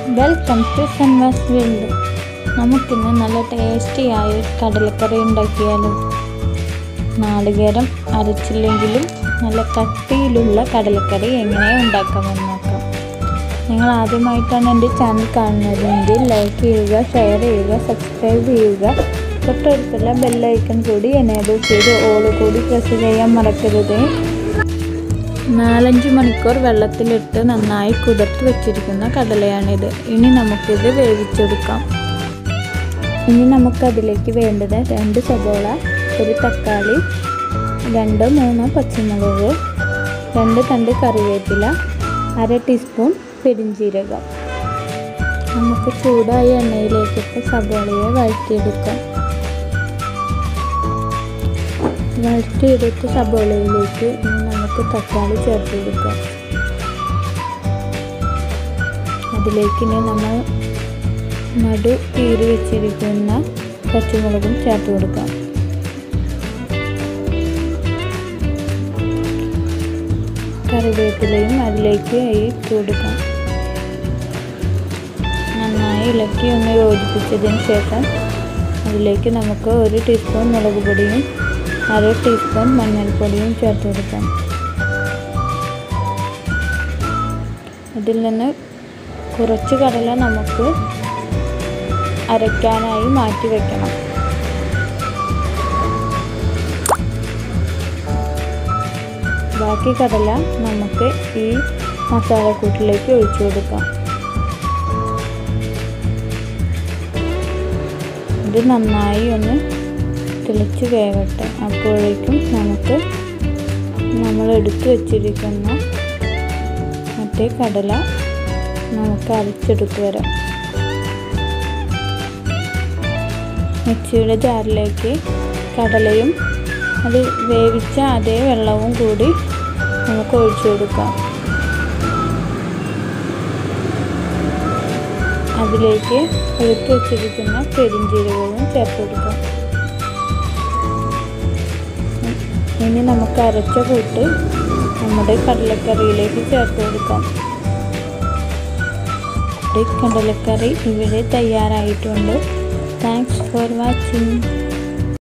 welcome to സൺവാസ് world നമുക്കിന്ന് നല്ല ടേസ്റ്റിയായ ഒരു കടലക്കറി ഉണ്ടാക്കിയാലോ നാളികേരം അരച്ചില്ലെങ്കിലും നല്ല കട്ടിയിലുള്ള കടലക്കറി എങ്ങനെ ഉണ്ടാക്കാമെന്ന് നോക്കാം നിങ്ങൾ ആദ്യമായിട്ടാണ് എൻ്റെ ചാനൽ കാണുന്നതെങ്കിൽ ലൈക്ക് ചെയ്യുക ഷെയർ ചെയ്യുക സബ്സ്ക്രൈബ് ചെയ്യുക തൊട്ടടുത്തുള്ള ബെല്ലൈക്കൺ കൂടി എനേബിൾ ചെയ്ത് ഓള് കൂടി പ്രസ് ചെയ്യാൻ മറക്കരുത് നാലഞ്ച് മണിക്കൂർ വെള്ളത്തിലിട്ട് നന്നായി കുതിർത്ത് വെച്ചിരിക്കുന്ന കടലയാണിത് ഇനി നമുക്കിത് വേവിച്ചെടുക്കാം ഇനി നമുക്കതിലേക്ക് വേണ്ടത് രണ്ട് സബോള ഒരു തക്കാളി രണ്ട് മൂന്ന് പച്ചമുളക് രണ്ട് തണ്ട് കറിവേപ്പില അര ടീസ്പൂൺ പെരിഞ്ചീരകം നമുക്ക് ചൂടായ എണ്ണയിലേക്കിട്ട് സബോളയെ വഴറ്റിയെടുക്കാം വഴറ്റിയെടുത്ത സബോളയിലേക്ക് ഇനി നമുക്ക് തക്കാളി ചേർത്ത് കൊടുക്കാം അതിലേക്ക് ഇനി നമ്മൾ നടു കീറി വെച്ചിരിക്കുന്ന പച്ചമുളകും ചേർത്ത് കൊടുക്കാം കറിവേപ്പിലയും അതിലേക്ക് ഇട്ട് കൊടുക്കാം നന്നായി ഇളക്കി ഒന്ന് യോജിപ്പിച്ചതിന് ശേഷം അതിലേക്ക് നമുക്ക് ഒരു ടീസ്പൂൺ മുളക് പൊടിയും അര ടീസ്പൂൺ മഞ്ഞൾപ്പൊടിയും ചേർത്ത് കൊടുക്കാം ഇതിൽ നിന്ന് കുറച്ച് കടല നമുക്ക് അരയ്ക്കാനായി മാറ്റി വെക്കണം ബാക്കി കടല നമുക്ക് ഈ മസാലക്കൂട്ടിലേക്ക് ഒഴിച്ചു കൊടുക്കാം ഇത് നന്നായി ഒന്ന് തിളച്ച് വേവട്ടെ അപ്പോഴേക്കും നമുക്ക് നമ്മൾ എടുത്തു വച്ചിരിക്കുന്ന മറ്റേ കടല നമുക്ക് അരച്ചെടുത്ത് വരാം മിക്സിയുടെ ജാറിലേക്ക് കടലയും അത് വേവിച്ച അതേ വെള്ളവും കൂടി നമുക്ക് ഒഴിച്ചു കൊടുക്കാം അതിലേക്ക് എടുത്തു വച്ചിരിക്കുന്ന പെരിഞ്ചീരകവും ചേർത്ത് കൊടുക്കാം ഇനി നമുക്ക് അരച്ച കൂട്ട് നമ്മുടെ കടലക്കറിയിലേക്ക് ചേർത്ത് കൊടുക്കാം കടലക്കറി ഇവിടെ തയ്യാറായിട്ടുണ്ട് താങ്ക്സ് ഫോർ വാച്ചിങ്